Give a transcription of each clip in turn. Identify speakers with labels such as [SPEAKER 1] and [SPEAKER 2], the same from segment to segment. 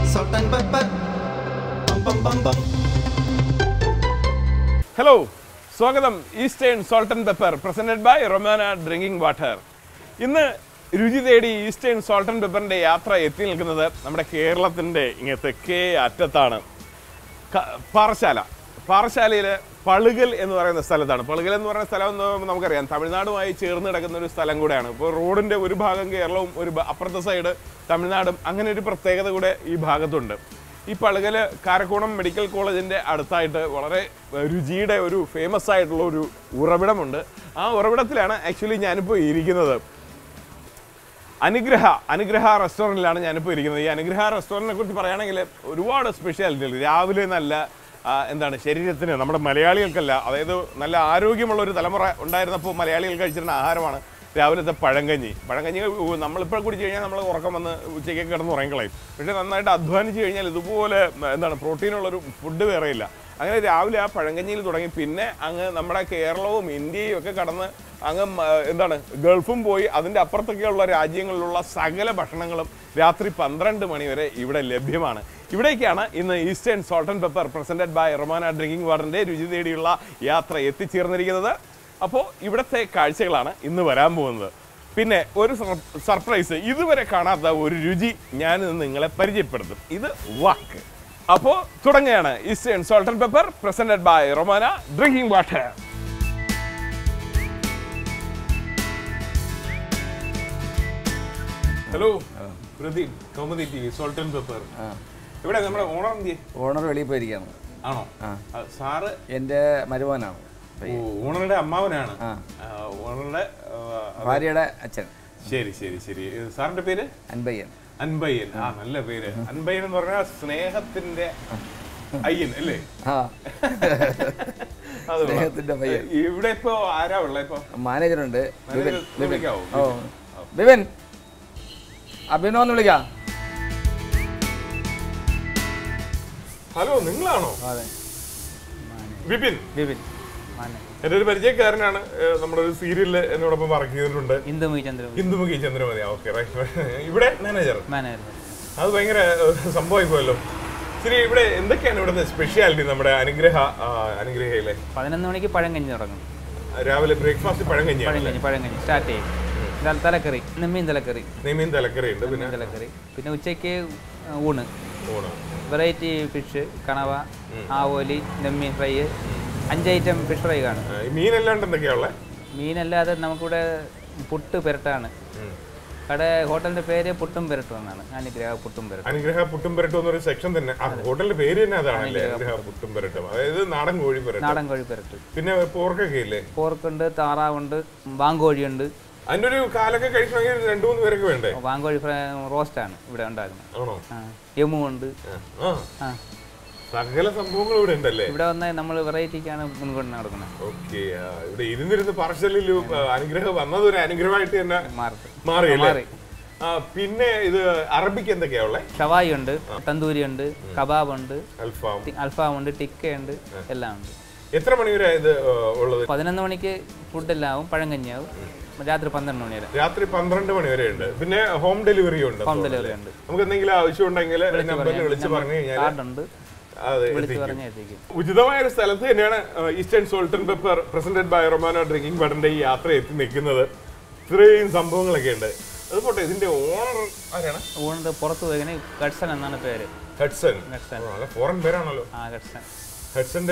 [SPEAKER 1] salt and pepper. Bum bum bum bum.
[SPEAKER 2] Hello സ്വാഗതം eastern salt and pepper presented by Romana drinking water ഇന്ന് രുചി തേടി eastern salt and പെപ്പറിന്റെ യാത്ര എത്തി നിൽക്കുന്നത് നമ്മുടെ കേരളത്തിന്റെ ഇങ്ങ് തെക്കേ അറ്റത്താണ് ക- പാറശാല പാറശാലയിലെ പളുകൽ എന്ന് പറയുന്ന സ്ഥലത്താണ് പളുകൽ എന്ന് പറയുന്ന സ്ഥലം എന്ന് നമുക്കറിയാം തമിഴ്നാടുമായി ചേർന്ന് കിടക്കുന്ന ഒരു സ്ഥലം കൂടെയാണ് ഇപ്പോൾ റോഡിന്റെ ഒരു ഭാഗം കേരളവും ഒരു ഭ- അപ്പുറത്തെ സൈഡ് തമിഴ്നാടും അങ്ങനെ ഒരു പ്രത്യേകത കൂടെ ഈ ഭാഗത്തുണ്ട് ഈ പളുകല് കാരക്കോണം മെഡിക്കൽ കോളേജിന്റെ അടുത്തായിട്ട് വളരെ ഏഹ്, രുചിയുടെ ഒരു ഫേമസ് ആയിട്ടുള്ള ഒരു ഉറവിടമുണ്ട് ആ ഉറവിടത്തിലാണ് ആക്ച്വലി ഞാനിപ്പോൾ ഇരിക്കുന്നത് അനുഗ്രഹ അനുഗ്രഹ റെസ്റ്റോറൻറ്റിലാണ് ഞാനിപ്പോൾ ഇരിക്കുന്നത് ഈ അനുഗ്രഹ റെസ്റ്റോറൻറ്റിനെ കുറിച്ച് പറയുകയാണെങ്കിൽ ഒരുപാട് സ്പെഷ്യാലിറ്റികൾ രാവിലെ നല്ല ആ, എന്താണ് ശരീരത്തിന് നമ്മുടെ മലയാളികൾക്കല്ല അതായത് നല്ല ആരോഗ്യമുള്ള ഒരു തലമുറ ഉണ്ടായിരുന്നപ്പോൾ മലയാളികൾ കഴിച്ചിരുന്ന ആഹാരമാണ് രാവിലത്തെ പഴങ്കഞ്ഞി പഴങ്കഞ്ഞി ഉ- നമ്മളിപ്പോൾ കുടിച്ച് കഴിഞ്ഞാൽ നമ്മൾ ഉറക്കം വന്ന് ഉച്ചയ്ക്ക് കിടന്ന് ഉറങ്ങിക്കളയും പക്ഷേ നന്നായിട്ട് അധ്വാനിച്ച് കഴിഞ്ഞാൽ ഇതുപോലെ ഉം, എന്താണ് പ്രോട്ടീനുള്ളൊരു ഫുഡ് വേറെയില്ല അങ്ങനെ രാവിലെ ആ പഴങ്കഞ്ഞിയിൽ തുടങ്ങി പിന്നെ അങ്ങ് നമ്മുടെ കേരളവും ഇന്ത്യയും ഒക്കെ കടന്ന് അങ്ങ് മ- എന്താണ് ഗൾഫും പോയി അതിൻ്റെ അപ്പുറത്തൊക്കെയുള്ള രാജ്യങ്ങളിലുള്ള സകല ഭക്ഷണങ്ങളും രാത്രി പന്ത്രണ്ട് മണി വരെ ഇവിടെ ലഭ്യമാണ് ഇവിടേക്കാണ് ഇന്ന് eastern salt and pepper presented by Romana drinking വാട്ടറിൻ്റെ രുചി തേടിയുള്ള യാത്ര എത്തിച്ചേർന്നിരിക്കുന്നത് അപ്പോൾ ഇവിടുത്തെ കാഴ്ചകളാണ് ഇന്ന് വരാൻ പോകുന്നത് പിന്നെ ഒരു സർ- സർപ്രൈസ് ഇതുവരെ കാണാത്ത ഒരു രുചി ഞാൻ ഇന്ന് നിങ്ങളെ പരിചയപ്പെടുത്തും ഇത് വാക്ക് അപ്പോൾ തുടങ്ങുകയാണ് eastern salt and pepper presented by Romana drinking water hello Pradeep Kaumudi T V salt and pepper ഇവിടെ നമ്മുടെ ഓണർ എന്തിയെ
[SPEAKER 3] ഓണർ വെളിയിൽ പോയിരിക്കുകയാണ്
[SPEAKER 2] ആണോ
[SPEAKER 3] ആ.
[SPEAKER 2] ആ, സാറ്
[SPEAKER 3] എൻ്റെ മരുമോനാണ്
[SPEAKER 2] ഓ, ഓണറുടെ അമ്മാവനാണ്
[SPEAKER 3] ആ.
[SPEAKER 2] ആ, ഓണറുടെ ആ,
[SPEAKER 3] ഭാര്യയുടെ അച്ഛൻ
[SPEAKER 2] ശരി ശരി ശരി ഏ, സാറിന്റെ പേര്
[SPEAKER 3] അൻപയ്യൻ
[SPEAKER 2] അൻപയ്യൻ ആ നല്ല പേര് അൻപയ്യൻ എന്ന് പറഞ്ഞാൽ സ്നേഹത്തിന്റെ അയ്യൻ അല്ലേ
[SPEAKER 3] ആ
[SPEAKER 2] അത് കൊള്ളാം.
[SPEAKER 3] സ്നേഹത്തിന്റെ പയ്യൻ.
[SPEAKER 2] ഇവിടെ ഇപ്പോ ആരാ ഉള്ള ഇപ്പൊ
[SPEAKER 3] മാനേജറുണ്ട് ബിപിൻ
[SPEAKER 2] മാനേജർ
[SPEAKER 3] ബിപിൻ
[SPEAKER 2] വിളിക്കാവോ?
[SPEAKER 3] ഓ ബിപിൻ അഭിനോ എന്ന് വിളിക്കാം
[SPEAKER 2] ഹലോ നിങ്ങളാണോ
[SPEAKER 4] അതെ
[SPEAKER 2] വിപിൻ
[SPEAKER 4] ബിപിൻ മാനെ
[SPEAKER 2] എന്റെ ഒരു പരിചയക്കാരനാണ് ഏ, നമ്മുടെ ഒരു സീരിയലില് എന്നോടൊപ്പം വർക്ക് ചെയ്തിട്ടുണ്ട്
[SPEAKER 4] ഇന്ദുമുഖി ചന്ദ്രമുഖി
[SPEAKER 2] ഹിന്ദുമുഖി ചന്ദ്രമതി ഓക്കെ റൈറ്റ് ഇവിടെ മാനേജർ
[SPEAKER 4] മാനേജർ
[SPEAKER 2] അത് ഭയങ്കര ഏഹ്, സംഭവമായി പോയല്ലോ ശരി ഇവിടെ എന്തൊക്കെയാണ് ഇവിടുത്തെ സ്പെഷ്യാലിറ്റി നമ്മുടെ അനുഗ്രഹ ആ, അനുഗ്രഹയിലെ
[SPEAKER 4] പതിനൊന്ന് മണിക്ക് പഴങ്കഞ്ഞി തുടങ്ങും
[SPEAKER 2] രാവിലെ ബ്രേക്ക്ഫാസ്റ്റ് പഴങ്കഞ്ഞിയാണ്
[SPEAKER 4] പഴങ്കഞ്ഞി പഴങ്കഞ്ഞി സ്റ്റാർട്ട് ചെയ്യും തല- തലക്കറി നെമ്മീൻ തലക്കറി
[SPEAKER 2] നെയ്മീൻ തലക്കറി ഉണ്ട് പിന്നെ
[SPEAKER 4] നെമ്മീൻ തലക്കറി പിന്നെ ഉച്ചയ്ക്ക് ഊണ്
[SPEAKER 2] ഊണ്
[SPEAKER 4] വെറൈറ്റി ഫിഷ് കണവ ആവോലി നെമ്മീൻ ഫ്രൈ അഞ്ച് ഐറ്റം ഫിഷ് ഫ്രൈ കാണും
[SPEAKER 2] ആ, ഈ മീനല്ലാണ്ട് എന്തൊക്കെയാ ഉള്ളത്
[SPEAKER 4] മീനല്ലാതെ നമുക്കിവിടെ പുട്ട് പെരട്ടാണ് കട ഹോട്ടലിന്റെ പേര് പുട്ടും പെരട്ടും എന്നാണ് അനുഗ്രഹ പുട്ടും പെരട്ടും
[SPEAKER 2] അനുഗ്രഹ പുട്ടും പെരട്ടും എന്നൊരു സെക്ഷൻ തന്നെ ആ ഹോട്ടലിന്റെ പേര് തന്നെ അതാണല്ലേ അനുഗ്രഹ പുട്ടും പെരട്ടും അതായത് നാടൻ കോഴി പെരട്ടും
[SPEAKER 4] നാടൻ കോഴി പെരട്ട്
[SPEAKER 2] പിന്നെ പോർക്കൊക്കെ ഇല്ലേ
[SPEAKER 4] പോർക്കുണ്ട് താറാവുണ്ട് ബാങ്കോഴിയുണ്ട്
[SPEAKER 2] അതിന്റെ ഒരു കാലൊക്കെ കഴിക്കണമെങ്കിൽ രണ്ടു മൂന്ന് പേരൊക്കെ വേണ്ടേ
[SPEAKER 4] ബാങ്കോഴി ഫ്രൈ റോസ്റ്റാണ് ഇവിടെ ഉണ്ടാക്കുന്നത്
[SPEAKER 2] ആണോ
[SPEAKER 4] ആ യമു ഉണ്ട്
[SPEAKER 2] ആ
[SPEAKER 4] ആ
[SPEAKER 2] സകല സംഭവങ്ങളും ഇവിടെ ഉണ്ടല്ലേ
[SPEAKER 4] ഇവിടെ വന്നാൽ നമ്മൾ വെറൈറ്റിക്കാണ് മുൻഗണന കൊടുക്കുന്നത്
[SPEAKER 2] ഓക്കെ ഇവിടെ ഇരുന്നിരുന്ന് പാർസലിൽ അനുഗ്രഹം വന്നത് ഒരു അനുഗ്രഹമായിട്ട് തന്നെ
[SPEAKER 4] മാറത്ത്
[SPEAKER 2] മാറിയല്ലേ
[SPEAKER 4] മാറി.
[SPEAKER 2] ആ പിന്നെ ഇത് അറബിക്ക് എന്തൊക്കെയാ ഉള്ളത്
[SPEAKER 4] ഷവായി ഉണ്ട് തന്തൂരി ഉണ്ട് കബാബ് ഉണ്ട്
[SPEAKER 2] അൽഫാം
[SPEAKER 4] അൽഫാം ഉണ്ട് ടിക്ക ഉണ്ട് എല്ലാം ഉണ്ട്
[SPEAKER 2] എത്ര മണി വരെ ഇത് ആ, ഉള്ളത്
[SPEAKER 4] പതിനൊന്ന് മണിക്ക് ഫുഡെല്ലാം ആവും പഴങ്കഞ്ഞിയാവും രാത്രി പന്ത്രണ്ട് മണി വരെ
[SPEAKER 2] രാത്രി പന്ത്രണ്ട് മണി വരെ ഉണ്ട് പിന്നെ ഹോം ഡെലിവറി ഉണ്ട്
[SPEAKER 4] ഹോം ഡെലിവറി ഉണ്ട്
[SPEAKER 2] നമുക്ക് എന്തെങ്കിലും ആവശ്യം ഉണ്ടെങ്കിൽ നമ്പറിൽ വിളിച്ച് പറഞ്ഞു കഴിഞ്ഞാൽ
[SPEAKER 4] കാർഡുണ്ട്
[SPEAKER 2] അതെ
[SPEAKER 4] വിളിച്ച്
[SPEAKER 2] എത്തിക്കും.
[SPEAKER 4] പറഞ്ഞ് എത്തിക്കും
[SPEAKER 2] ഉചിതമായ ഒരു സ്ഥലത്ത് തന്നെയാണ് eastern salt and pepper presented by Romano drinking ബട്ടന്റെ ഈ യാത്ര എത്തി നിൽക്കുന്നത് ഇത്രയും സംഭവങ്ങളൊക്കെ ഉണ്ട് അത് പോട്ടെ ഇതിന്റെ ഓണർ ആരാണ്
[SPEAKER 4] ഊണിന്റെ പുറത്ത് പോയി ഗഡ്സൺ എന്നാണ് പേര്
[SPEAKER 2] ഹഡ്സൺ
[SPEAKER 4] ഹഡ്സൺ.
[SPEAKER 2] നല്ല ഫോറിൻ പേരാണല്ലോ
[SPEAKER 4] ആ ഗഡ്സൺ
[SPEAKER 2] ഹഡ്സന്റെ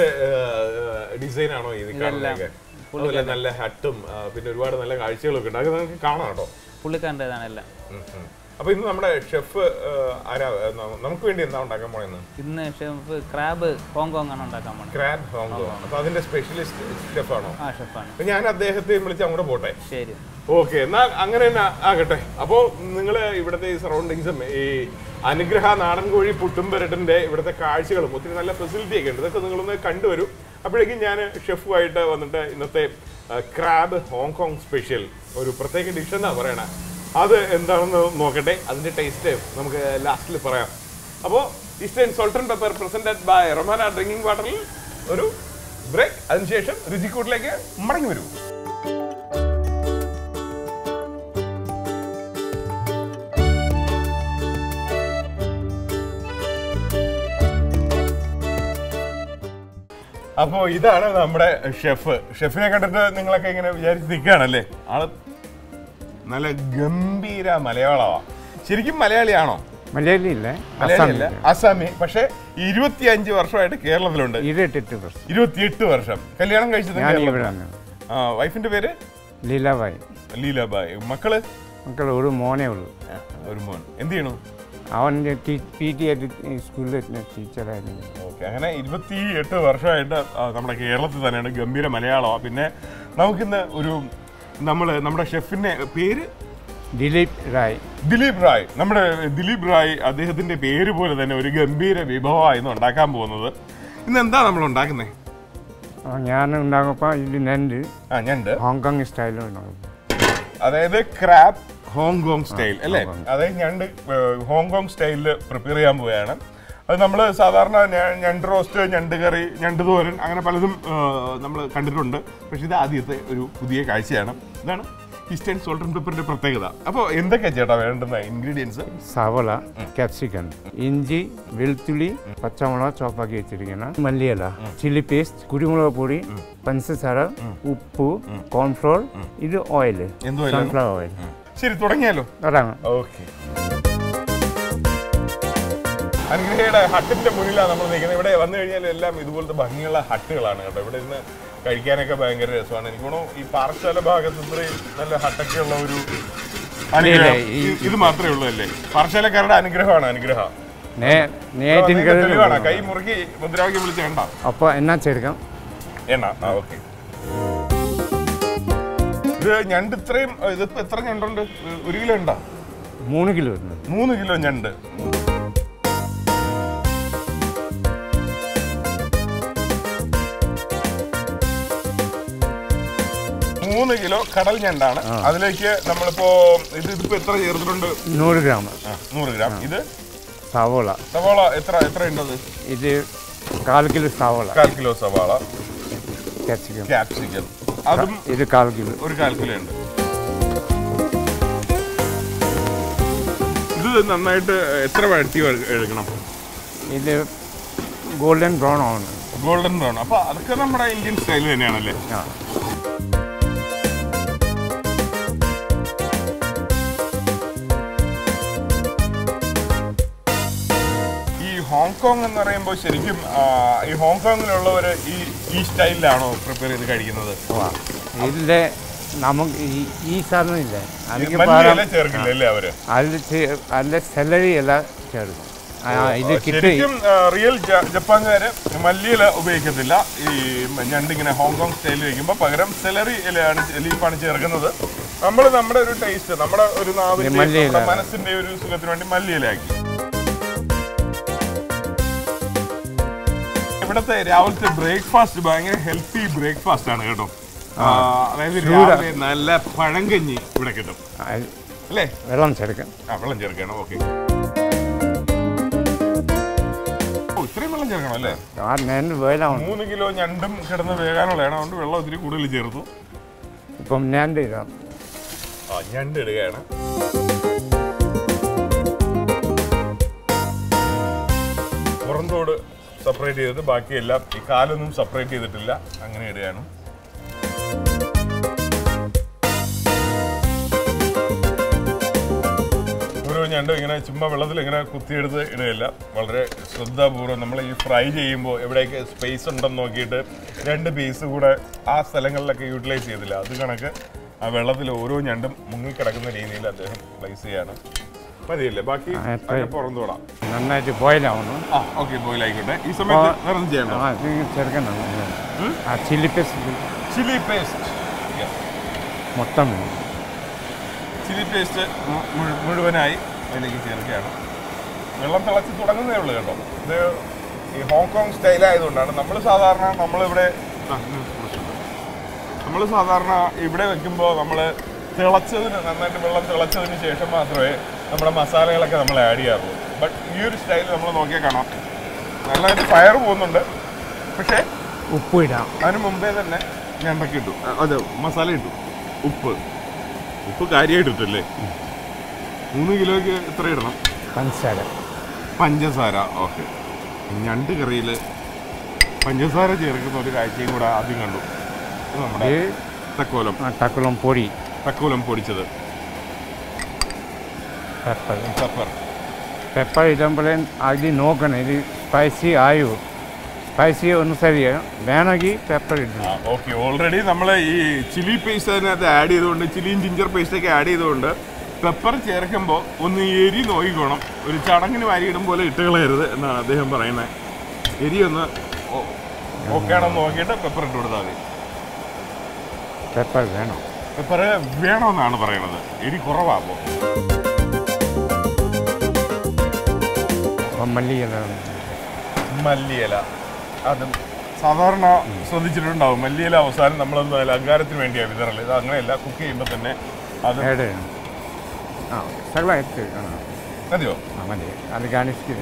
[SPEAKER 2] ഡിസൈൻ ആണോ ഇത് കാണുന്നതൊക്കെ അതുപോലെ നല്ല ഹട്ടും ആ, പിന്നെ ഒരുപാട് നല്ല കാഴ്ചകളൊക്കെ ഉണ്ട് അത് നിങ്ങൾക്ക് കാണാം കേട്ടോ
[SPEAKER 4] പുള്ളിക്കാരൻ്റെതാണ് എല്ലാം
[SPEAKER 2] ഉം, ഉം. അപ്പൊ ഇന്ന് നമ്മുടെ ഷെഫ് ആരാ ആ, ന- നമുക്ക് വേണ്ടി എന്താ ഉണ്ടാക്കാൻ പോയെന്ന്
[SPEAKER 4] ഇന്ന് ഷെഫ് ക്രാബ് ഹോങ്കോങ് ആണ് ഉണ്ടാക്കാൻ പോണത്
[SPEAKER 2] ക്രാബ് ഹോങ്കോങ് അപ്പൊ അതിന്റെ സ്പെഷ്യലിസ്റ്റ് ഷെഫാണോ
[SPEAKER 4] ആ ഷെഫാണ്
[SPEAKER 2] അപ്പൊ ഞാൻ അദ്ദേഹത്തെയും വിളിച്ച് അങ്ങോട്ട് പോട്ടെ
[SPEAKER 4] ശരി
[SPEAKER 2] ഓക്കെ എന്നാൽ അങ്ങനെ തന്നെ ആകട്ടെ അപ്പോൾ നിങ്ങൾ ഇവിടുത്തെ ഈ സറൗണ്ടിങ്സും ഈ അനുഗ്രഹ നാടൻ കോഴി പുട്ടും പെരട്ടിന്റെ ഇവിടുത്തെ കാഴ്ചകളും ഒത്തിരി നല്ല ഫെസിലിറ്റി ഒക്കെ ഉണ്ട് ഇതൊക്കെ നിങ്ങളൊന്ന് കണ്ടുവരൂ അപ്പോഴേക്കും ഞാൻ ഷെഫുമായിട്ട് വന്നിട്ട് ഇന്നത്തെ ക്രാബ് ഹോങ്കോങ് സ്പെഷ്യൽ ഒരു പ്രത്യേക ഡിഷ് എന്നാ പറയണേ അത് എന്താണെന്ന് നോക്കട്ടെ അതിന്റെ ടേസ്റ്റ് നമുക്ക് ലാസ്റ്റിൽ പറയാം അപ്പോൾ eastern salt and pepper presented by Romana drinking വാട്ടറിൽ ഒരു ബ്രേക്ക് അതിനുശേഷം രുചിക്കൂട്ടിലേക്ക് മടങ്ങി വരൂ അപ്പോൾ ഇതാണ് നമ്മുടെ ഷെഫ് ഷെഫിനെ കണ്ടിട്ട് നിങ്ങളൊക്കെ ഇങ്ങനെ വിചാരിച്ച് നിൽക്കുകയാണല്ലേ ആള് നല്ല ഗംഭീര മലയാളമാ ശരിക്കും മലയാളിയാണോ
[SPEAKER 5] മലയാളി ഇല്ല
[SPEAKER 2] മലയാളിയല്ല അസാമി പക്ഷെ ഇരുപത്തിയഞ്ച് വർഷമായിട്ട് കേരളത്തിലുണ്ട്
[SPEAKER 5] ഇരുപത്തെട്ട് വർഷം
[SPEAKER 2] ഇരുപത്തിയെട്ട് വർഷം കല്യാണം കഴിച്ചത്
[SPEAKER 5] ഞാൻ
[SPEAKER 2] കേരളത്തിൽ.
[SPEAKER 5] ഇവിടെയാണ്
[SPEAKER 2] ആ വൈഫിന്റെ പേര്
[SPEAKER 5] ലീലാബായി
[SPEAKER 2] ലീലാബായ് മക്കള്
[SPEAKER 5] മക്കൾ ഒരു മോനേ ഉള്ളൂ
[SPEAKER 2] ആ, ഒരു മോൻ എന്ത് ചെയ്യണു
[SPEAKER 5] അവൻ പി ടി ആയിട്ട് സ്കൂളിൽ ടീച്ചറായിരുന്നു
[SPEAKER 2] ഓക്കെ അങ്ങനെ ഇരുപത്തി എട്ട് വർഷമായിട്ട് ആ, നമ്മുടെ കേരളത്തിൽ തന്നെയാണ് ഗംഭീര മലയാളമാണ് പിന്നെ നമുക്കിന്ന് ഒരു നമ്മൾ നമ്മുടെ ഷെഫിന്റെ പേര്
[SPEAKER 5] ദിലീപ് റായ്
[SPEAKER 2] ദിലീപ് റായ് നമ്മുടെ ദിലീപ് റായ് അദ്ദേഹത്തിന്റെ പേര് പോലെ തന്നെ ഒരു ഗംഭീര വിഭവമാണ് ഇന്ന് ഉണ്ടാക്കാൻ പോകുന്നത് ഇന്ന് എന്താ നമ്മൾ ഉണ്ടാക്കുന്നത്
[SPEAKER 5] ഞാൻ ഉണ്ടാകുമ്പോൾ ഇത് നെണ്ട്
[SPEAKER 2] ആ ഞണ്ട്
[SPEAKER 5] ഹോങ്കോങ് സ്റ്റൈലും ഉണ്ടാകും
[SPEAKER 2] അതായത് ക്രാബ് ഹോങ്കോങ് സ്റ്റൈൽ അല്ലേ
[SPEAKER 5] ഹോങ്കോങ്.
[SPEAKER 2] അതായത് ഞണ്ട് ഏഹ്, ഹോങ്കോങ് സ്റ്റൈലിൽ പ്രിപ്പയർ ചെയ്യാൻ പോവുകയാണ് അത് നമ്മൾ സാധാരണ ഞ- ഞണ്ട് റോസ്റ്റ് ഞണ്ട് കറി ഞണ്ട് തോരൻ അങ്ങനെ പലതും നമ്മൾ കണ്ടിട്ടുണ്ട് പക്ഷെ ഇത് ആദ്യത്തെ ഒരു പുതിയ കാഴ്ചയാണ് ഇതാണ് ഈസ്റ്റേൺ സോൾട്ട് ആൻഡ് പെപ്പറിന്റെ പ്രത്യേകത അപ്പോൾ എന്തൊക്കെയാ ചേട്ടാ വേണ്ടുന്ന ഇൻഗ്രീഡിയൻസ്
[SPEAKER 5] സവള ക്യാപ്സിക്കൻ ഇഞ്ചി വെളുത്തുള്ളി പച്ചമുളക് ചോപ്പാക്കി വെച്ചിരിക്കണം മല്ലിയില ചില്ലി പേസ്റ്റ് കുരുമുളക് പൊടി പഞ്ചസാര ഉപ്പ് കോൺഫ്ലോർ ഇത് ഓയിൽ
[SPEAKER 2] എന്ത് oil ആണ്?
[SPEAKER 5] സൺഫ്ലവർ ഓയിൽ
[SPEAKER 2] ശരി തുടങ്ങിയാലോ
[SPEAKER 5] തുടങ്ങാം
[SPEAKER 2] ഓക്കെ അനുഗ്രഹയുടെ ഹട്ടിന്റെ മുന്നിലാണ് നമ്മൾ നിൽക്കുന്നത് ഇവിടെ വന്നു കഴിഞ്ഞാൽ എല്ലാം ഇതുപോലത്തെ ഭംഗിയുള്ള ഹട്ടുകളാണ് കേട്ടോ ഇവിടെ ഇരുന്ന് കഴിക്കാനൊക്കെ ഭയങ്കര രസമാണ് എനിക്ക് തോന്നുന്നു ഈ പാറശാല ഭാഗത്ത് ഇത്രയും നല്ല ഹട്ടൊക്കെ ഉള്ള ഒരു അനുഗ്രഹം
[SPEAKER 5] ഈ-
[SPEAKER 2] ഇത് ഇത് മാത്രമേ ഉള്ളൂ അല്ലേ പാറശാലക്കാരുടെ അനുഗ്രഹമാണ് അനുഗ്രഹം
[SPEAKER 5] നേ- നേറ്റിൻ
[SPEAKER 2] തെളിവാണ് കൈ മുറുക്കി മുദ്രാവാക്യം വിളിച്ച എണ്ണ
[SPEAKER 5] അപ്പോൾ എന്നാ ചേർക്കാം
[SPEAKER 2] എണ്ണ ആ ഓക്കെ ഇത് ഞണ്ട് ഇത്രയും ഇതിപ്പോ എത്ര ഞണ്ടുണ്ട് ഒരു കിലോ ഉണ്ടോ
[SPEAKER 5] മൂന്ന് കിലോ വരുന്നത്
[SPEAKER 2] മൂന്ന് കിലോ ഞണ്ട് മൂന്ന് കിലോ കടൽ ഞണ്ടാണ് അതിലേക്ക് നമ്മളിപ്പോ ഇത് ഇതിപ്പോ എത്ര ചേർത്തിട്ടുണ്ട്
[SPEAKER 5] നൂറ് ഗ്രാം
[SPEAKER 2] ആ, നൂറ് ഗ്രാം ഇത്
[SPEAKER 5] സവോള
[SPEAKER 2] സവാള എത്ര എത്ര ഉണ്ടത്
[SPEAKER 5] ഇത് കാൽ കിലോ സവോള
[SPEAKER 2] കാൽ കിലോ സവാള
[SPEAKER 5] ക്യാപ്സിക്കം
[SPEAKER 2] ക്യാപ്സിക്കൻ അതും
[SPEAKER 5] ഇത് കാൽ കിലോ
[SPEAKER 2] ഒരു കാൽ കിലോ ഉണ്ട് ഇത് നന്നായിട്ട് എത്ര വഴറ്റി എടുക്കണം
[SPEAKER 5] ഇത് ഗോൾഡൻ ബ്രൗൺ ആണ്
[SPEAKER 2] ഗോൾഡൻ ബ്രൗൺ അപ്പൊ അതൊക്കെ നമ്മുടെ ഇന്ത്യൻ സ്റ്റൈൽ തന്നെയാണല്ലേ
[SPEAKER 5] ആ
[SPEAKER 2] ഈ ഹോങ്കോങ് എന്ന് പറയുമ്പോൾ ശരിക്കും ആ, ഈ ഹോങ്കോങ്ങിലുള്ളവർ ഈ ഈ സ്റ്റൈലിലാണോ പ്രിപ്പയർ ചെയ്ത് കഴിക്കുന്നത്
[SPEAKER 5] ഇതിലെ നമുക്ക് ഈ ഈ സാധനം ഇല്ലേ അതിന്
[SPEAKER 2] മല്ലിയില
[SPEAKER 5] പകരം
[SPEAKER 2] ചേർക്കില്ല അല്ലേ അവര്
[SPEAKER 5] അതിൽ ചേ- അതിലെ സെലറി എല്ലാം ചേർക്കും ആ, ഇത് കിട്ടി
[SPEAKER 2] ശരിക്കും റിയൽ ജപ്പാൻകാര് മല്ലിയില ഉപയോഗിക്കത്തില്ല ഈ ഞണ്ടിങ്ങനെ ഹോങ്കോങ് സ്റ്റൈലിൽ വയ്ക്കുമ്പോൾ പകരം സെലറി ഇലയാണ് ലീഫാണ് ചേർക്കുന്നത് നമ്മൾ നമ്മുടെ ഒരു ടേസ്റ്റ് നമ്മുടെ ഒരു നാവിന്റെ
[SPEAKER 5] മല്ലിയില.
[SPEAKER 2] നമ്മുടെ മനസ്സിന്റെ ഒരു സുഖത്തിന് വേണ്ടി മല്ലിയിലാക്കി ഇവിടുത്തെ രാവിലത്തെ ബ്രേക്ക്ഫാസ്റ്റ് ഭയങ്കര ഹെൽത്തി ബ്രേക്ക്ഫാസ്റ്റ് ആണ് കേട്ടോ ആ, അതായത് രാവിലെ നല്ല പഴങ്കഞ്ഞി ഇവിടെ കിട്ടും
[SPEAKER 5] അതിൽ
[SPEAKER 2] അല്ലേ
[SPEAKER 5] വെള്ളം ചേർക്കാം
[SPEAKER 2] ആ വെള്ളം ചേർക്കണം ഓക്കെ ഓ ഇത്രയും വെള്ളം ചേർക്കണം അല്ലേ
[SPEAKER 5] ആ ഞാൻ വേലാണ്
[SPEAKER 2] മൂന്ന് കിലോ ഞണ്ടും കിടന്ന് വേകാനുള്ളതാണ് അതുകൊണ്ട് വെള്ളം ഒത്തിരി കൂടുതൽ ചേർത്തു
[SPEAKER 5] ഇപ്പം ഞാൻ ഇടാം
[SPEAKER 2] ആ ഞണ്ട് ഇടുകയാണ് പുറന്തോട് സെപ്പറേറ്റ് ചെയ്തിട്ട് ബാക്കിയെല്ലാം ഈ കാലൊന്നും സെപ്പറേറ്റ് ചെയ്തിട്ടില്ല അങ്ങനെ ഇടുകയാണ് ഓരോ ഞണ്ട് ഇങ്ങനെ ചുമ്മാ വെള്ളത്തിൽ ഇങ്ങനെ കുത്തിയെടുത്ത് ഇടുകയില്ല വളരെ ശ്രദ്ധാപൂർവ്വം നമ്മൾ ഈ ഫ്രൈ ചെയ്യുമ്പോൾ എവിടെയൊക്കെ സ്പേസ് ഉണ്ടെന്ന് നോക്കിയിട്ട് രണ്ട് പീസ് കൂടെ ആ സ്ഥലങ്ങളിലൊക്കെ യൂട്ടിലൈസ് ചെയ്തില്ല അത് കണക്ക് ആ വെള്ളത്തിൽ ഓരോ ഞണ്ടും മുങ്ങിക്കിടക്കുന്ന രീതിയിൽ അദ്ദേഹം പ്ലേസ് ചെയ്യാണ് മതിയല്ലേ ബാക്കി
[SPEAKER 5] ആ, എത്ര-
[SPEAKER 2] അതിന്റെ പുറന്തോടാം
[SPEAKER 5] നന്നായിട്ട് ബോയിലാവണം
[SPEAKER 2] ആ ഓക്കെ ബോയിൽ ആയിക്കോട്ടെ ഈ സമയത്ത് വേറെ ഒന്നും ചെയ്യണ്ട
[SPEAKER 5] ആ ഇത് ചേർക്കണം ആ ചില്ലി പേസ്റ്റ്
[SPEAKER 2] ചില്ലി പേസ്റ്റ്
[SPEAKER 5] മൊത്തം
[SPEAKER 2] ചില്ലി പേസ്റ്റ് മുഴുവനായി അതിലേക്ക് ചേർക്കുകയാണ് വെള്ളം തിളച്ച് തുടങ്ങുന്നേ ഉള്ളൂ കേട്ടോ ഇത് ഈ ഹോങ്കോങ് സ്റ്റൈൽ ആയതുകൊണ്ടാണ് നമ്മൾ സാധാരണ നമ്മളിവിടെ നമ്മൾ സാധാരണ ഇവിടെ വെക്കുമ്പോൾ നമ്മൾ തിളച്ചതിന് നന്നായിട്ട് വെള്ളം തിളച്ചതിന് ശേഷം മാത്രമേ നമ്മുടെ മസാലകളൊക്കെ നമ്മൾ ആഡ് ചെയ്യാറുള്ളൂ ബട്ട് ഈ ഒരു സ്റ്റൈൽ നമ്മൾ നോക്കിയാൽ കാണാം നല്ലതായിട്ട് ഫയർ പോകുന്നുണ്ട് പക്ഷേ
[SPEAKER 5] ഉപ്പ് ഇടാം
[SPEAKER 2] അതിന് മുമ്പേ തന്നെ ഞണ്ടൊക്കെ ഇട്ടു അ- അത് മസാല ഇട്ടു ഉപ്പ് ഉപ്പ് കാര്യമായിട്ട് ഇട്ടല്ലേ മൂന്ന് കിലോയ്ക്ക് എത്ര ഇടണം
[SPEAKER 5] പഞ്ചസാര
[SPEAKER 2] പഞ്ചസാര ഓക്കെ ഞണ്ട് കറിയിൽ പഞ്ചസാര ചേർക്കുന്ന ഒരു കാഴ്ചയും കൂടെ ആദ്യം കണ്ടു ഇത് നമ്മുടെ
[SPEAKER 5] ഇത്
[SPEAKER 2] തക്കോലം
[SPEAKER 5] ആ, തക്കുളം പൊടി
[SPEAKER 2] തക്കോലം പൊടിച്ചത്
[SPEAKER 5] പെപ്പർ
[SPEAKER 2] പെപ്പർ
[SPEAKER 5] പെപ്പർ ഇടുമ്പോൾ ആദ്യം നോക്കണം ഇത് സ്പൈസി ആയോ സ്പൈസി ഒന്ന് ശരിയാണ് വേണമെങ്കിൽ പെപ്പർ ഇടണം
[SPEAKER 2] ഓക്കെ ഓൾറെഡി നമ്മൾ ഈ ചില്ലി പേസ്റ്റ് അതിനകത്ത് ആഡ് ചെയ്തുകൊണ്ട് ചില്ലിയും ജിഞ്ചർ പേസ്റ്റ് ഒക്കെ ആഡ് ചെയ്തുകൊണ്ട് പെപ്പർ ചേർക്കുമ്പോൾ ഒന്ന് എരി നോക്കിക്കോണം ഒരു ചടങ്ങിന് വാരിയിടും പോലെ ഇട്ട് കളയരുത് എന്നാണ് അദ്ദേഹം പറയുന്നത് എരി ഒന്ന് ഓക്കെ ആണെന്ന് നോക്കിയിട്ട് പെപ്പർ ഇട്ട് കൊടുത്താൽ മതി
[SPEAKER 5] പെപ്പർ വേണം
[SPEAKER 2] പെപ്പർ വേണമെന്നാണ് പറയണത് എരി കുറവാകുമ്പോൾ
[SPEAKER 5] അപ്പം മല്ലിയില
[SPEAKER 2] മല്ലിയില അതും സാധാരണ ശ്രദ്ധിച്ചിട്ടുണ്ടാവും മല്ലിയില അവസാനം നമ്മളൊന്ന് അലങ്കാരത്തിന് വേണ്ടിയാണ് വിതറല് ഇത് അങ്ങനെയല്ല കുക്ക് ചെയ്യുമ്പോൾ തന്നെ അത്
[SPEAKER 5] ആഡ് ചെയ്യണം ആ സകല എടുത്ത് ആ
[SPEAKER 2] മതിയോ
[SPEAKER 5] ആ, മതി അത് കാണിച്ചിട്ട്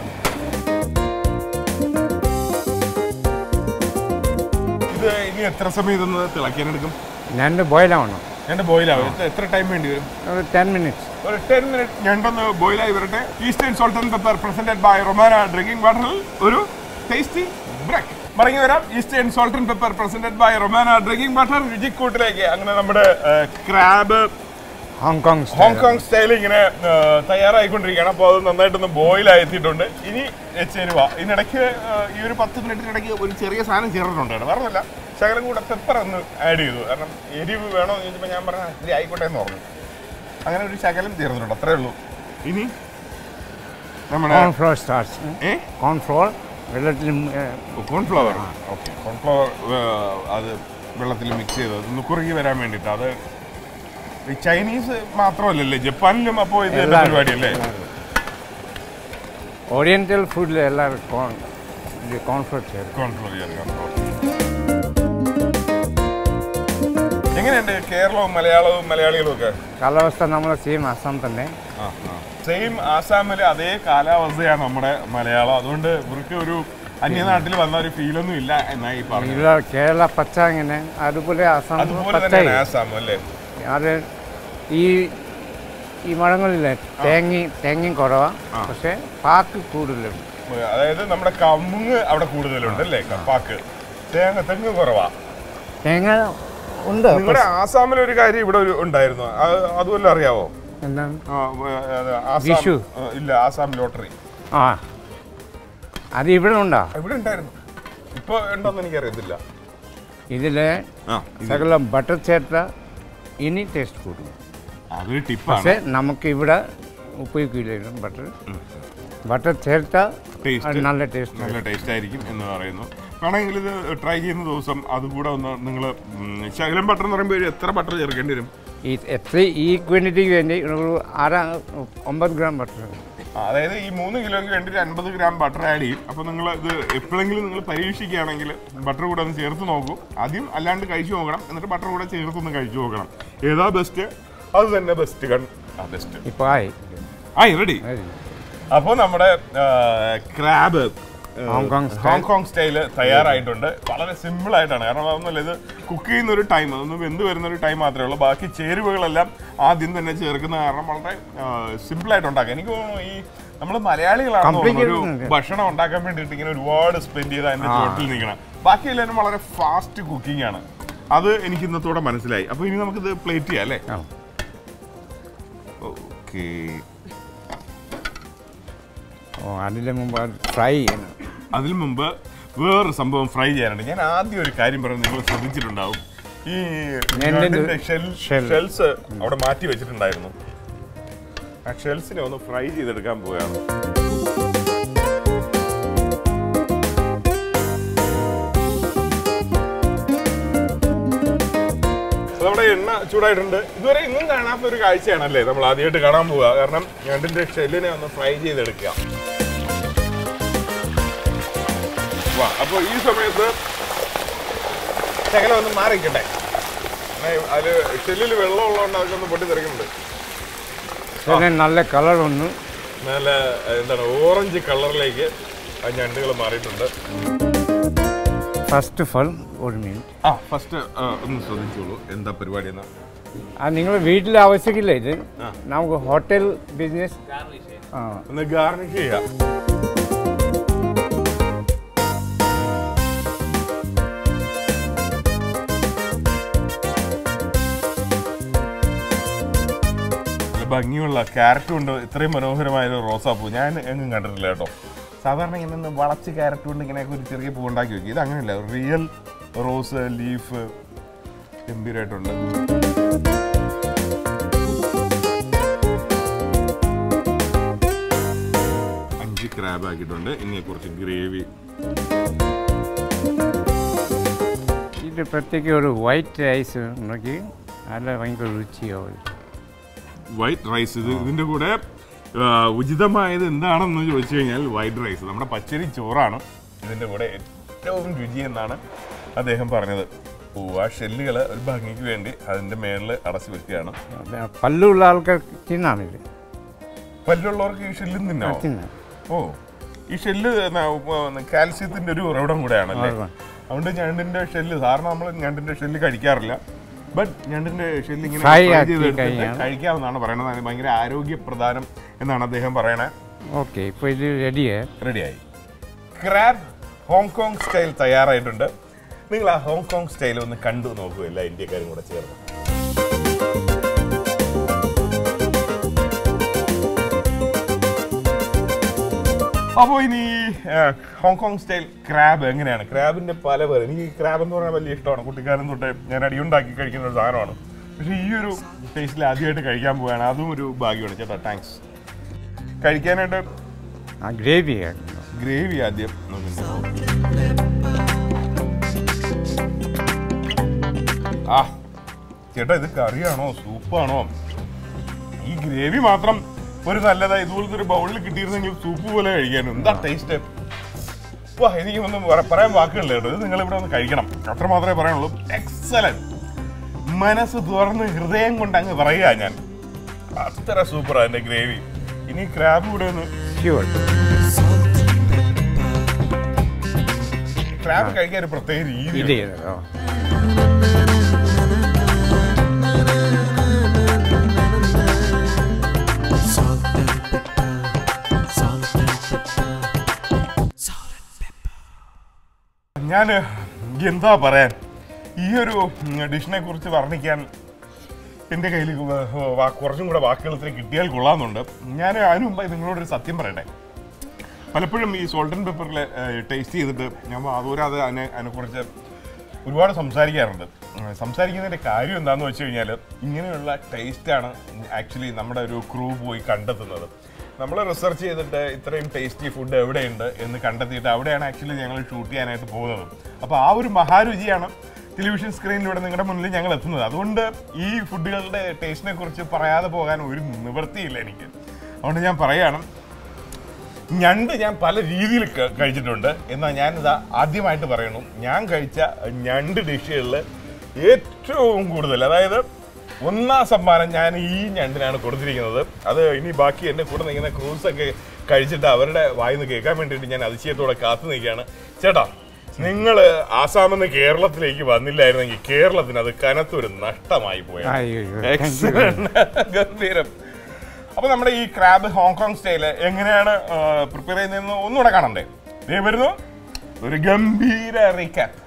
[SPEAKER 2] ഇത് ഇനി എത്ര സമയം ഇതൊന്ന് തിളയ്ക്കാനെടുക്കും
[SPEAKER 5] ഞണ്ട് ബോയിലാവണം
[SPEAKER 2] ഞണ്ട് ബോയിലാവും എത്ര- എത്ര ടൈം വേണ്ടി വരും
[SPEAKER 5] ഒരു ടെൻ മിനിറ്റ്സ്
[SPEAKER 2] ഒരു ടെൻ മിനിറ്റ് ഞണ്ടൊന്ന് ബോയിലായി വരട്ടെ eastern salt and pepper presented by Romana drinking വാട്ടറിൽ ഒരു ടേസ്റ്റി ബ്രേക്ക് മടങ്ങി വരാം eastern salt and pepper presented by Romana drinking water രുചിക്കൂട്ടിലേക്ക് അങ്ങനെ നമ്മുടെ ക്രാബ്
[SPEAKER 5] ഹോങ്കോങ്
[SPEAKER 2] ഹോങ്കോങ് സ്റ്റൈൽ ഇങ്ങനെ ആ, തയ്യാറായിക്കൊണ്ടിരിക്കുകയാണ് അപ്പോൾ അത് നന്നായിട്ടൊന്ന് ബോയിൽ എത്തിയിട്ടുണ്ട് ഇനി ചേരുവ ഇതിനിടയ്ക്ക് ആ, ഈ ഒരു പത്ത് മിനിറ്റിനിടയ്ക്ക് ഒരു ചെറിയ സാധനം ചേർന്നിട്ടുണ്ട് കേട്ടോ വേറൊന്നുമില്ല ശകലം കൂടെ പെപ്പർ ഒന്ന് ആഡ് ചെയ്തു കാരണം എരിവ് വേണോ എന്ന് ചോദിച്ചപ്പോൾ ഞാൻ പറഞ്ഞ ഇത്തിരി ആയിക്കോട്ടെ എന്ന് പറഞ്ഞു അങ്ങനെ ഒരു ശകലം ചേർന്നിട്ടുണ്ട് അത്രേ ഉള്ളൂ ഇനി നമ്മുടെ
[SPEAKER 5] കോൺഫ്ലോർ സ്റ്റാർച്ച്
[SPEAKER 2] ഏ
[SPEAKER 5] കോൺഫ്ലോർ വെള്ളത്തിൽ
[SPEAKER 2] കോൺഫ്ലവർ ഓക്കെ കോൺഫ്ലവർ അത് വെള്ളത്തിൽ മിക്സ് ചെയ്ത് അതൊന്ന് കുറുകി വരാൻ വേണ്ടിയിട്ട് അത് ഈ ചൈനീസ് മാത്രമല്ലല്ലേ ജപ്പാനിലും അപ്പോൾ ഇത് തന്നെ പരിപാടിയല്ലേ
[SPEAKER 5] ഓറിയന്റൽ ഫുഡിൽ എല്ലാവരും കോൺ ഇത് കോൺഫ്ലോർ ചേർക്കും
[SPEAKER 2] കോൺഫ്ലവർ ചേർക്കാം എങ്ങനെയുണ്ട് കേരളവും മലയാളവും മലയാളികളും ഒക്കെ
[SPEAKER 5] കാലാവസ്ഥ നമ്മളെ സെയിം അസം തന്നെ
[SPEAKER 2] സെയിം ആസാമിലെ അതേ കാലാവസ്ഥയാണ് നമ്മുടെ മലയാളം അതുകൊണ്ട് ഇവർക്ക് ഒരു അന്യനാട്ടിൽ വന്ന ഒരു ഫീലൊന്നും ഇല്ല എന്നായി പറഞ്ഞു
[SPEAKER 5] ഇല്ല കേരള പച്ച ഇങ്ങനെ അതുപോലെ അസം
[SPEAKER 2] അതുപോലെ
[SPEAKER 5] പച്ച
[SPEAKER 2] തന്നെയാണ് ആസാം അല്ലേ
[SPEAKER 5] അത് ഈ ഈ മഴങ്ങളില്ലേ തേങ്ങി തേങ്ങയും കുറവാണ് പക്ഷേ പാക്ക് കൂടുതലുണ്ട്
[SPEAKER 2] അതായത് നമ്മുടെ കമുങ്ങ് അവിടെ കൂടുതലുണ്ട് അല്ലേ കപ്പാക്ക് തേങ്ങ തെങ്ങ് കുറവാ
[SPEAKER 5] തേങ്ങ ഉണ്ട്
[SPEAKER 2] നിങ്ങളുടെ ആസാമിൽ ഒരു കാര്യം ഇവിടെ ഒരു ഉണ്ടായിരുന്നു അത് അതുവല്ല അറിയാവോ
[SPEAKER 5] എന്താണ്
[SPEAKER 2] ആ, വ- അത് ആസാം-
[SPEAKER 5] വിഷു.
[SPEAKER 2] ആ, ഇല്ല ആസാം ലോട്ടറി
[SPEAKER 5] ആ അത് ഇവിടെ ഉണ്ടോ
[SPEAKER 2] ഇവിടെ ഉണ്ടായിരുന്നു ഇപ്പൊ ഉണ്ടോന്ന് എനിക്കറിയത്തില്ല
[SPEAKER 5] ഇതിൽ
[SPEAKER 2] ആ
[SPEAKER 5] സകല ബട്ടർ ചേർത്ത ഇനി ടേസ്റ്റ് കൂടും
[SPEAKER 2] അതൊരു ടിപ്പാണ്
[SPEAKER 5] പക്ഷേ നമുക്ക് ഇവിടെ ഉപയോഗിക്കില്ല ബട്ടർ ബട്ടർ ചേർത്ത
[SPEAKER 2] Taste.
[SPEAKER 5] നല്ല ടേസ്റ്റ്
[SPEAKER 2] നല്ല ടേസ്റ്റ് ആയിരിക്കും എന്ന് പറയുന്നു വേണമെങ്കിൽ ഇത് ട്രൈ ചെയ്യുന്ന ദിവസം അതുകൂടെ ഒന്ന് നിങ്ങൾ ശകലം ബട്ടർ എന്ന് പറയുമ്പോൾ ഒരു എത്ര ബട്ടർ ചേർക്കേണ്ടി വരും
[SPEAKER 5] ഈ എത്ര ഈ ക്വാണ്ടിറ്റിക്ക് വേണ്ടി ഒരു അര ഒമ്പത് ഗ്രാം ബട്ടർ
[SPEAKER 2] ആ, അതായത് ഈ മൂന്ന് കിലോയ്ക്ക് വേണ്ടി ഒരു അൻപത് ഗ്രാം ബട്ടർ ആഡ് ചെയ്യും അപ്പോൾ നിങ്ങൾ ഇത് എപ്പോഴെങ്കിലും നിങ്ങൾ പരീക്ഷിക്കുകയാണെങ്കിൽ ബട്ടർ കൂടെ ഒന്ന് ചേർത്ത് നോക്കൂ ആദ്യം അല്ലാണ്ട് കഴിച്ചു നോക്കണം എന്നിട്ട് ബട്ടർ കൂടെ ചേർത്തൊന്ന് കഴിച്ചു നോക്കണം ഏതാ ബെസ്റ്റ് അത് തന്നെ ബെസ്റ്റ് കൺ ആ ബെസ്റ്റ്
[SPEAKER 5] ഇപ്പോൾ ആയി
[SPEAKER 2] ആയി റെഡി അപ്പോൾ നമ്മുടെ crab
[SPEAKER 5] Hong Kong style.
[SPEAKER 2] Hong Kong style തയ്യാറായിട്ടുണ്ട് വളരെ സിമ്പിൾ ആയിട്ടാണ് കാരണം അതൊന്നുമല്ല ഇത് കുക്ക് ചെയ്യുന്ന ഒരു ടൈം അതൊന്ന് വെന്ത് വരുന്ന ഒരു ടൈം മാത്രമേ ഉള്ളൂ ബാക്കി ചേരുവകളെല്ലാം ആദ്യം തന്നെ ചേർക്കുന്ന കാരണം വളരെ സിമ്പിൾ ആയിട്ട് ഉണ്ടാക്കാം എനിക്ക് തോന്നുന്നു ഈ നമ്മൾ മലയാളികളാണ് തോന്നുന്നു ഒരു
[SPEAKER 5] Complicated ഒന്നുമില്ല.
[SPEAKER 2] ഭക്ഷണം ഉണ്ടാക്കാൻ വേണ്ടിയിട്ട് ഇങ്ങനെ ഒരുപാട് സ്പെൻഡ് ചെയ്ത് അതിന്റെ ചുവട്ടിൽ നിൽക്കണം ബാക്കി എല്ലാവരും വളരെ ഫാസ്റ്റ് കുക്കിംഗ് ആണ് അത് എനിക്ക് ഇന്നത്തോടെ മനസ്സിലായി അപ്പോൾ ഇനി നമുക്കിത് പ്ലേറ്റ് ചെയ്യാം അല്ലേ
[SPEAKER 5] ആ.
[SPEAKER 2] ഓക്കേ
[SPEAKER 5] ഓ അതിന് മുമ്പ് ഫ്രൈ ചെയ്യണം
[SPEAKER 2] അതിൽ മുമ്പ് വേറൊരു സംഭവം ഫ്രൈ ചെയ്യാനുണ്ട് ഞാൻ ആദ്യം ഒരു കാര്യം പറയുന്നത് നിങ്ങൾ ശ്രദ്ധിച്ചിട്ടുണ്ടാവും ഈ
[SPEAKER 5] ഞണ്ടിന്റെ
[SPEAKER 2] ഞണ്ടിന്റെ ഷെൽ
[SPEAKER 5] shell.
[SPEAKER 2] ഷെൽസ് അവിടെ മാറ്റി വെച്ചിട്ടുണ്ടായിരുന്നു ആ ഷെൽസിനെ ഒന്ന് ഫ്രൈ ചെയ്തെടുക്കാൻ പോവുകയാണ് So, നമ്മുടെ എണ്ണ ചൂടായിട്ടുണ്ട് ഇതുവരെ ഇന്നും കാണാത്ത ഒരു കാഴ്ചയാണല്ലേ നമ്മൾ ആദ്യമായിട്ട് കാണാൻ പോവുക കാരണം ഞണ്ടിന്റെ ഷെല്ലിനെ ഒന്ന് ഫ്രൈ ചെയ്തെടുക്കുക വാ അപ്പോൾ ഈ സമയത്ത് ശകലം ഒന്ന് മാറിക്കട്ടെ അതിൽ ഷെല്ലിൽ വെള്ളം ഉള്ളതുകൊണ്ട് അതൊക്കെ ഒന്ന് പൊട്ടിത്തെറിക്കുന്നുണ്ട്
[SPEAKER 5] പിന്നെ നല്ല കളറൊന്ന്
[SPEAKER 2] നല്ല എന്താണ് ഓറഞ്ച് കളറിലേക്ക് ആ ഞണ്ടുകൾ മാറിയിട്ടുണ്ട്
[SPEAKER 5] ഫസ്റ്റ് ഓഫ് ഓൾ ഒരു മിനിറ്റ്
[SPEAKER 2] ആ ഫസ്റ്റ് ഒന്ന് ശ്രദ്ധിച്ചോളൂ എന്താ പരിപാടി എന്നാ
[SPEAKER 5] അത് നിങ്ങൾ വീട്ടിൽ ആവശ്യമില്ല ഇത് നമുക്ക് ഹോട്ടൽ ബിസിനസ് ആ
[SPEAKER 2] ഒന്ന് ഗാർണിഷ് ചെയ്യാം ഭംഗിയുള്ള ക്യാരറ്റ് കൊണ്ട് ഇത്രയും മനോഹരമായ ഒരു റോസാപ്പൂ ഞാൻ എങ്ങും കണ്ടിട്ടില്ല കേട്ടോ സാധാരണ ഇങ്ങനെ ഒന്ന് വളച്ച് ക്യാരറ്റ് കൊണ്ട് ഇങ്ങനെയൊക്കെ ഒരു ചെറിയ പൂ ഉണ്ടാക്കി വെക്കും ഇത് അങ്ങനെയല്ല റിയൽ റോസ് ലീഫ് ഗംഭീരമായിട്ടുണ്ട് അഞ്ച് ക്രാബ് ആക്കിയിട്ടുണ്ട് ഇനി കുറച്ച് ഗ്രേവി
[SPEAKER 5] ഇത് പ്രത്യേക ഒരു വൈറ്റ് റൈസ് ഉണ്ടെങ്കിൽ നല്ല ഭയങ്കര രുചിയാവും
[SPEAKER 2] വൈറ്റ് റൈസ് ഇത് ഇതിന്റെ കൂടെ ആ, ഉചിതമായത് എന്താണെന്ന് ചോദിച്ചു കഴിഞ്ഞാൽ വൈറ്റ് റൈസ് നമ്മുടെ പച്ചരി ചോറാണ് ഇതിന്റെ കൂടെ ഏറ്റവും രുചി എന്നാണ് അദ്ദേഹം പറഞ്ഞത് ഓ ആ ഷെല്ലുകൾ ഒരു ഭംഗിക്ക് വേണ്ടി അതിന്റെ മേളിൽ അടച്ചു വെക്കുകയാണ്
[SPEAKER 5] പല്ലുള്ള ആൾക്കാർ തിന്നാണിത്
[SPEAKER 2] പല്ലുള്ളവർക്ക് ഈ ഷെല്ലും തിന്നാവോ
[SPEAKER 5] തിന്നാം
[SPEAKER 2] ഓ ഈ ഷെല്ല് കാൽസ്യത്തിന്റെ ഒരു ഉറവിടം കൂടെയാണല്ലേ
[SPEAKER 5] ഉറവിടം.
[SPEAKER 2] അതുകൊണ്ട് ഞണ്ടിന്റെ ഷെല്ല് സാധാരണ നമ്മൾ ഞണ്ടിന്റെ ഷെല്ല് കഴിക്കാറില്ല ബട്ട് ഞണ്ടിന്റെ ഷെല്ല് ഇങ്ങനെ
[SPEAKER 5] Fry
[SPEAKER 2] fry
[SPEAKER 5] ആക്കി
[SPEAKER 2] ചെയ്തെടുത്തിട്ട്
[SPEAKER 5] കഴിഞ്ഞാൽ.
[SPEAKER 2] കഴിക്കാമെന്നാണ് പറയുന്നത് അത് ഭയങ്കര ആരോഗ്യപ്രധാനം എന്നാണ് അദ്ദേഹം പറയണേ
[SPEAKER 5] ഓക്കെ ഇപ്പോൾ ഇത് റെഡിയേ
[SPEAKER 2] റെഡിയായി ക്രാബ് ഹോങ്കോങ് സ്റ്റൈൽ തയ്യാറായിട്ടുണ്ട് നിങ്ങൾ ആ ഹോങ്കോങ് സ്റ്റൈൽ ഒന്ന് കണ്ടു നോക്കൂ എല്ലാ ഇന്ത്യക്കാരും കൂടെ ചേർന്ന് അപ്പോൾ ഇനി ആ, ഹോങ്കോങ് സ്റ്റൈൽ ക്രാബ് എങ്ങനെയാണ് ക്രാബിന്റെ പല പേര് എനിക്ക് ക്രാബ് എന്ന് പറഞ്ഞാൽ വലിയ ഇഷ്ടമാണ് കുട്ടിക്കാലം തൊട്ടേ ഞാൻ അടിയുണ്ടാക്കി കഴിക്കുന്ന ഒരു സാധനമാണ് പക്ഷേ ഈ ഒരു ടേസ്റ്റിൽ ആദ്യമായിട്ട് കഴിക്കാൻ പോവുകയാണ് അതും ഒരു ഭാഗ്യമാണ് ചേട്ടാ താങ്ക്സ് കഴിക്കാനായിട്ട്
[SPEAKER 5] ആ ഗ്രേവി
[SPEAKER 2] ഗ്രേവി ആദ്യം നോക്കുന്നുണ്ട്. ആ ചേട്ടാ ഇത് കറിയാണോ സൂപ്പാണോ ഈ ഗ്രേവി മാത്രം ഒരു നല്ലതാ ഇതുപോലത്തെ ഒരു ബൗളിൽ കിട്ടിയിരുന്നെങ്കിൽ സൂപ്പ് പോലെ കഴിക്കാനും എന്താ ടേസ്റ്റ് വാ എനിക്ക് ഒന്നും പറ- പറയാൻ വാക്കുകളില്ല കേട്ടോ ഇത് നിങ്ങൾ ഇവിടെ ഒന്ന് കഴിക്കണം അത്ര മാത്രമേ പറയാനുള്ളൂ എക്സലന്റ് മനസ്സ് തുറന്ന് ഹൃദയം കൊണ്ട് അങ്ങ് പറയുക ഞാൻ അത്ര സൂപ്പറാ എന്റെ ഗ്രേവി ഇനി ക്രാബ് കൂടെ ഒന്ന്
[SPEAKER 5] ഷ്യൂർ
[SPEAKER 2] ക്രാബ് കഴിക്കാൻ ഒരു പ്രത്യേക രീതി
[SPEAKER 5] ഇത് ഓ
[SPEAKER 2] ഞാൻ എന്താ പറയാൻ ഈ ഒരു ഡിഷിനെ കുറിച്ച് വർണ്ണിക്കാൻ എൻ്റെ കയ്യിൽ കുറച്ചും കൂടെ വാക്കുകൾ ഇത്തിരി കിട്ടിയാൽ കൊള്ളാമെന്നുണ്ട് ഞാൻ അതിനു മുമ്പായി നിങ്ങളോടൊരു സത്യം പറയട്ടെ പലപ്പോഴും ഈ സോൾട്ട് ആൻഡ് പെപ്പറിൽ ടേസ്റ്റ് ചെയ്തിട്ട് ഞാൻ അതുപോലെ അതിനെ അതിനെക്കുറിച്ച് ഒരുപാട് സംസാരിക്കാറുണ്ട് ഉം, സംസാരിക്കുന്നതിൻ്റെ കാര്യം എന്താണെന്ന് വെച്ച് കഴിഞ്ഞാൽ ഇങ്ങനെയുള്ള ടേസ്റ്റാണ് ആക്ച്വലി നമ്മുടെ ഒരു ക്രൂ പോയി കണ്ടെത്തുന്നത് നമ്മൾ റിസർച്ച് ചെയ്തിട്ട് ഇത്രയും ടേസ്റ്റി ഫുഡ് എവിടെയുണ്ട് എന്ന് കണ്ടെത്തിയിട്ട് അവിടെയാണ് ആക്ച്വലി ഞങ്ങൾ ഷൂട്ട് ചെയ്യാനായിട്ട് പോകുന്നത് അപ്പോൾ ആ ഒരു മഹാരുചിയാണ് ടെലിവിഷൻ സ്ക്രീനിലൂടെ നിങ്ങളുടെ മുന്നിൽ ഞങ്ങൾ എത്തുന്നത് അതുകൊണ്ട് ഈ ഫുഡുകളുടെ ടേസ്റ്റിനെ കുറിച്ച് പറയാതെ പോകാൻ ഒരു നിവൃത്തിയില്ല എനിക്ക് അതുകൊണ്ട് ഞാൻ പറയുകയാണ് ഞണ്ട് ഞാൻ പല രീതിയിൽ ക- കഴിച്ചിട്ടുണ്ട് എന്നാൽ ഞാനിതാ ആദ്യമായിട്ട് പറയുന്നു ഞാൻ കഴിച്ച ഞണ്ട് ഡിഷുകളിൽ ഏറ്റവും കൂടുതൽ അതായത് ഒന്നാം സമ്മാനം ഞാൻ ഈ ഞണ്ടിനാണ് കൊടുത്തിരിക്കുന്നത് അത് ഇനി ബാക്കി എൻ്റെ കൂടെ നിൽക്കുന്ന ക്രൂസൊക്കെ കഴിച്ചിട്ട് അവരുടെ വായിൽ നിന്ന് കേൾക്കാൻ വേണ്ടിയിട്ട് ഞാൻ അതിശയത്തോടെ കാത്തു നിൽക്കുകയാണ് ചേട്ടാ നിങ്ങൾ ആസാമിൽ നിന്ന് കേരളത്തിലേക്ക് വന്നില്ലായിരുന്നെങ്കിൽ കേരളത്തിന് അത് കനത്തൊരു നഷ്ടമായി പോയത്
[SPEAKER 5] അയ്യോ
[SPEAKER 2] Excellent. ഗംഭീരം അപ്പൊ നമ്മുടെ ഈ ക്രാബ് ഹോങ്കോങ് സ്റ്റൈല് എങ്ങനെയാണ് പ്രിപ്പയർ ചെയ്യുന്നതെന്ന് ഒന്നുകൂടെ കാണണ്ടേ ദേ വരുന്നു ഒരു ഗംഭീര റീക്യാപ്പ്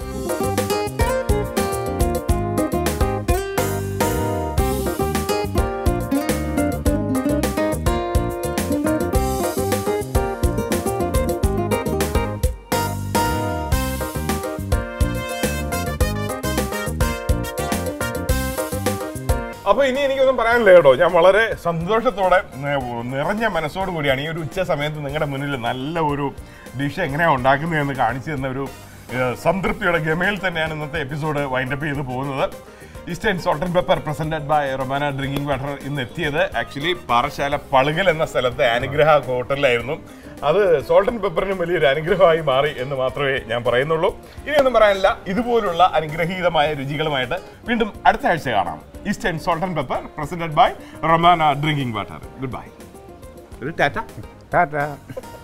[SPEAKER 2] അപ്പൊ ഇനി എനിക്കൊന്നും പറയാനില്ല കേട്ടോ ഞാൻ വളരെ സന്തോഷത്തോടെ നെ- നിറഞ്ഞ മനസ്സോട് കൂടിയാണ് ഈ ഒരു ഉച്ച സമയത്ത് നിങ്ങളുടെ മുന്നിൽ നല്ല ഒരു ഡിഷ് എങ്ങനെയാണ് ഉണ്ടാക്കുന്നതെന്ന് കാണിച്ചു തന്ന ഒരു ഏഹ്, സംതൃപ്തിയുടെ ഗമയിൽ തന്നെയാണ് ഇന്നത്തെ എപ്പിസോഡ് വൈൻഡപ്പ് ചെയ്ത് പോകുന്നത് eastern salt and pepper presented by Romana drinking water ഇന്ന് എത്തിയത് ആക്ച്വലി പാറശാല പളുകൽ എന്ന സ്ഥലത്തെ അനുഗ്രഹ ഹോട്ടലിലായിരുന്നു അത് സോൾട്ട് ആൻഡ് പെപ്പറിനും വലിയൊരു അനുഗ്രഹമായി മാറി എന്ന് മാത്രമേ ഞാൻ പറയുന്നുള്ളൂ ഇനിയൊന്നും പറയാനില്ല ഇതുപോലുള്ള അനുഗ്രഹീതമായ രുചികളുമായിട്ട് വീണ്ടും അടുത്ത ആഴ്ച കാണാം eastern salt and pepper presented by Romana drinking water goodbye ഒരു ടാറ്റ
[SPEAKER 5] ടാറ്റ